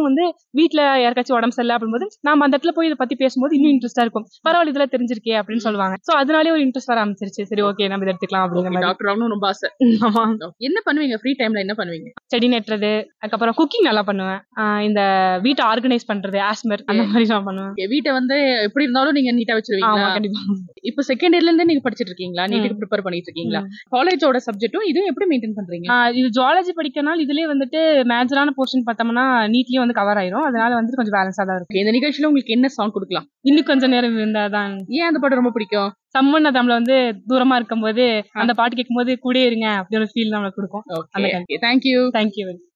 வந்து வீட்ல யாருக்காச்சும் உடம்பு சரியில்லை அப்படின்போது நாம அந்த இடத்துல போய் இதை பத்தி பேசும்போது இன்னும் இன்ட்ரெஸ்டா இருக்கும் பரவாயில்ல இதெல்லாம் தெரிஞ்சிருக்கே அப்படின்னு சொல்லுவாங்க சோ அதனாலே ஒரு இன்ட்ரெஸ்ட் வர ஆரம்பிச்சிருச்சு சரி ஓகே நம்ம இதை எடுத்துக்கலாம் அப்படிங்கிற மாதிரி டாக்டர் ஆகணும் ரொம்ப ஆசை ஆமா என்ன பண்ணுவீங்க ஃப்ரீ டைம்ல என்ன பண்ணுவீங்க செடி நட்டுறது அதுக்கப்புறம் குக்கிங் நல்லா பண்ணுவேன் ஆஹ் இந்த வீட்டை ஆர்கனைஸ் பண்றது ஆஸ்மர் அந்த மாதிரி நான் பண்ணுவேன் Okay, வீட்டை வந்து எப்படி இருந்தாலும் நீங்க நீட்டா ஆமா வச்சிருவீங்களா கண்டிப்பா இப்போ செகண்ட் இயர்ல இருந்தே நீங்க படிச்சிட்டு இருக்கீங்களா நீட்டுக்கு ப்ரிப்பேர் பண்ணிட்டு இருக்கீங்களா காலேஜோட சப்ஜெக்ட்டும் இதுவும் எப்படி மெயின்டைன் பண்றீங்க ஆஹ் இது ஜுவாலஜி படிக்கனால இதுலயே வந்துட்டு மேஜரான போர்ஷன் பார்த்தோம்னா நீட்லயே வந்து கவர் ஆயிரும் அதனால வந்துட்டு கொஞ்சம் பேலன்ஸா தான் இருக்கும் Okay, இந்த நிகழ்ச்சியில உங்களுக்கு என்ன சாங் கொடுக்கலாம் இன்னும் கொஞ்ச நேரம் இருந்தாதான் ஏன் அந்த பாட்டு ரொம்ப பிடிக்கும் சம்மன் நம்மள வந்து தூரமா இருக்கும்போது அந்த பாட்டு கேட்கும்போது கூட இருங்க அப்படி ஒரு ஃபீல் நம்மளுக்கு கொடுக்கும் அந்த ஓகே தேங்க்யூ தேங்க்யூ